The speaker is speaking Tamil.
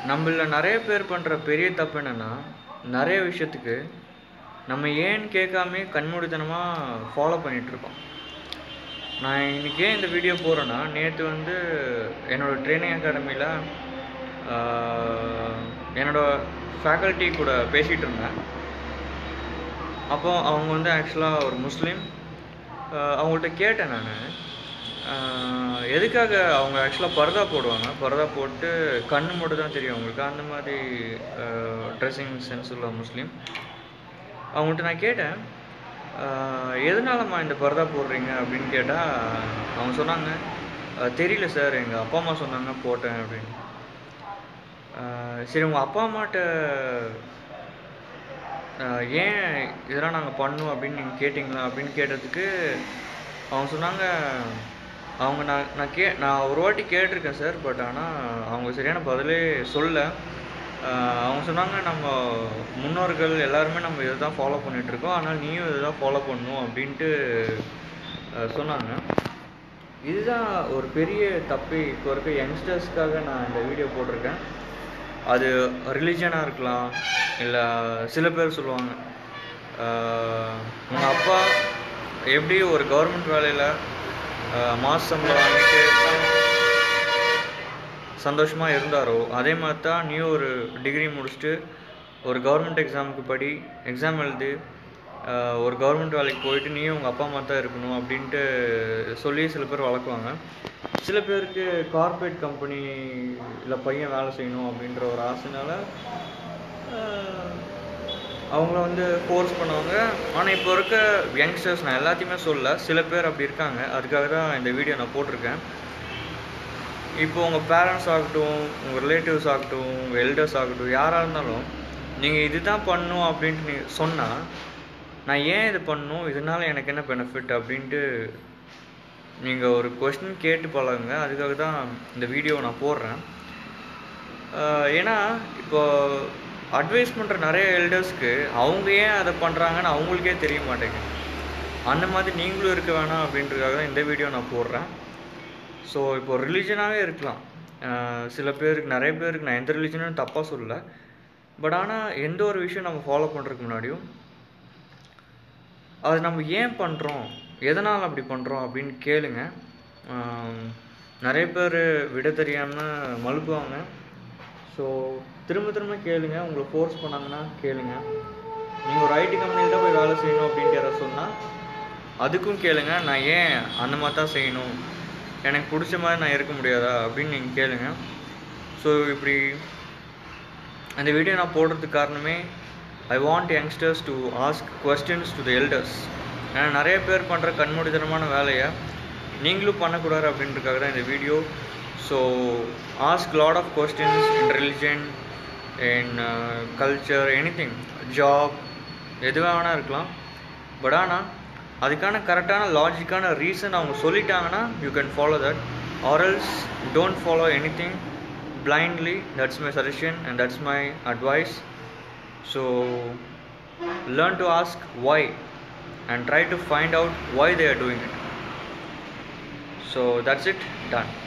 நம்மள நிறைய பேர் பண்ணுற பெரிய தப்பு என்னென்னா நிறைய விஷயத்துக்கு நம்ம ஏன்னு கேட்காமே கண்மூடித்தனமாக ஃபாலோ பண்ணிகிட்ருக்கோம் நான் இன்றைக்கி ஏன் இந்த வீடியோ போடுறேன்னா நேற்று வந்து என்னோடய ட்ரைனிங் அகாடமியில் என்னோடய ஃபேக்கல்ட்டி கூட பேசிகிட்டு இருந்தேன் அப்போ அவங்க வந்து ஆக்சுவலாக ஒரு முஸ்லீம் ஆஹ் அவங்கள்ட்ட கேட்டேன் நான் எதுக்காக அவங்க ஆக்சுவலாக பர்தா போடுவாங்க பர்தா போட்டு கண்ணு மட்டும் தான் தெரியும் அவங்களுக்கு அந்த மாதிரி ட்ரெஸ்ஸிங் சென்ஸ் உள்ள முஸ்லீம் அவங்கள்ட்ட நான் கேட்டேன் ஆஹ் எதனாலம்மா இந்த பர்தா போடுறீங்க அப்படின்னு கேட்டால் அவங்க சொன்னாங்க "அஹ் தெரியல சார் எங்கள் அப்பா அம்மா சொன்னாங்க போட்டேன் அப்படின்னு ஆஹ் சரி உங்கள் அப்பா அம்மாட்ட ஆஹ் ஏன் இதெல்லாம் நாங்கள் பண்ணோம் அப்படின்னு நீங்கள் கேட்டிங்களா அப்படின்னு கேட்டதுக்கு அவங்க சொன்னாங்க அவங்க நான் நான் கே நான் ஒரு வாட்டி கேட்டிருக்கேன் சார் பட் ஆனால் அவங்க சரியான பதிலே சொல்ல ஆஹ் அவங்க சொன்னாங்க நம்ம முன்னோர்கள் எல்லாருமே நம்ம இதை தான் ஃபாலோ பண்ணிகிட்ருக்கோம் ஆனால் நீயும் இதை தான் ஃபாலோ பண்ணணும் அப்படின்ட்டு ஆஹ் சொன்னாங்க இதுதான் ஒரு பெரிய தப்பு இப்போ இருக்க யங்ஸ்டர்ஸ்க்காக நான் இந்த வீடியோ போட்டிருக்கேன் அது ரிலிஜனாக இருக்கலாம் இல்லை சில பேர் சொல்லுவாங்க உங்கள் அப்பா எப்படி ஒரு கவர்மெண்ட் வேலையில் மாச சம்பளம் வாங்கிட்டு சந்தோஷமாக இருந்தாரோ அதே மாதிரி தான் நீ ஒரு டிகிரி முடிச்சுட்டு ஒரு கவர்மெண்ட் எக்ஸாமுக்கு படி எக்ஸாம் எழுதி ஆஹ் ஒரு கவர்மெண்ட் வேலைக்கு போயிட்டு நீயும் உங்கள் அப்பா அம்மா தான் இருக்கணும் அப்படின்ட்டு சொல்லி சில பேர் வளர்க்குவாங்க சில பேருக்கு கார்ப்பரேட் கம்பெனியில் பையன் வேலை செய்யணும் அப்படின்ற ஒரு ஆசைனால ஆஹ் அவங்கள வந்து ஃபோர்ஸ் பண்ணுவாங்க ஆனால் இப்போ இருக்க யங்ஸ்டர்ஸ் நான் எல்லாத்தையுமே சொல்லல சில பேர் அப்படி இருக்காங்க அதுக்காக தான் இந்த வீடியோ நான் போட்டிருக்கேன் இப்போ உங்கள் பேரண்ட்ஸ் ஆகட்டும் உங்கள் ரிலேட்டிவ்ஸ் ஆகட்டும் உங்கள் எல்டர்ஸ் ஆகட்டும் யாராக இருந்தாலும் நீங்கள் இதுதான் பண்ணணும் அப்படின்ட்டு நீ சொன்னால் நான் ஏன் இது பண்ணணும் இதனால் எனக்கு என்ன பெனிஃபிட் அப்படின்ட்டு நீங்கள் ஒரு கொஸ்டின் கேட்டு பழகுங்க அதுக்காக தான் இந்த வீடியோ நான் போடுறேன் ஆஹ் ஏன்னா இப்போ அட்வைஸ் பண்ணுற நிறைய எல்டர்ஸ்க்கு அவங்க ஏன் அதை பண்ணுறாங்கன்னு அவங்களுக்கே தெரிய மாட்டேங்குது அந்த மாதிரி நீங்களும் இருக்க வேணாம் அப்படின்றதுக்காக தான் இந்த வீடியோ நான் போடுறேன் ஸோ இப்போ ரிலீஜனாகவே இருக்கலாம் ஆஹ் சில பேருக்கு நிறைய பேருக்கு நான் எந்த ரிலீஜனும் தப்பாக சொல்லல பட் ஆனால் எந்த ஒரு விஷயம் நம்ம ஃபாலோ பண்ணுறதுக்கு முன்னாடியும் அது நம்ம ஏன் பண்ணுறோம் எதனால் அப்படி பண்ணுறோம் அப்படின்னு கேளுங்க ஆம், நிறைய பேர் விட தெரியாமல் மழுப்புவாங்க ஸோ திரும்ப திரும்ப கேளுங்க உங்களை ஃபோர்ஸ் பண்ணாங்கன்னா கேளுங்க நீங்கள் ஒரு ஐடி கம்பெனியில் தான் போய் வேலை செய்யணும் அப்படின்ட்டு யாராவது சொன்னால் அதுக்கும் கேளுங்க நான் ஏன் அந்த மாதிரி தான் செய்யணும் எனக்கு பிடிச்ச மாதிரி நான் இருக்க முடியாதா அப்படின்னு நீங்கள் கேளுங்க ஸோ இப்படி அந்த வீடியோ நான் போடுறதுக்கு காரணமே I want youngsters to ask questions to the elders ஏன்னா நிறைய பேர் பண்ணுற கண்மூடித்தனமான வேலையை நீங்களும் பண்ணக்கூடாது அப்படின்றதுக்காக தான் இந்த video so ask lot of questions in religion in culture anything job எது வேணால் இருக்கலாம் பட் ஆனால் அதுக்கான கரெக்டான லாஜிக்கான ரீசன் அவங்க சொல்லிட்டாங்கன்னா you can follow that or else don't follow anything blindly that's my suggestion and that's my advice so learn to ask why and try to find out why they are doing it so that's it done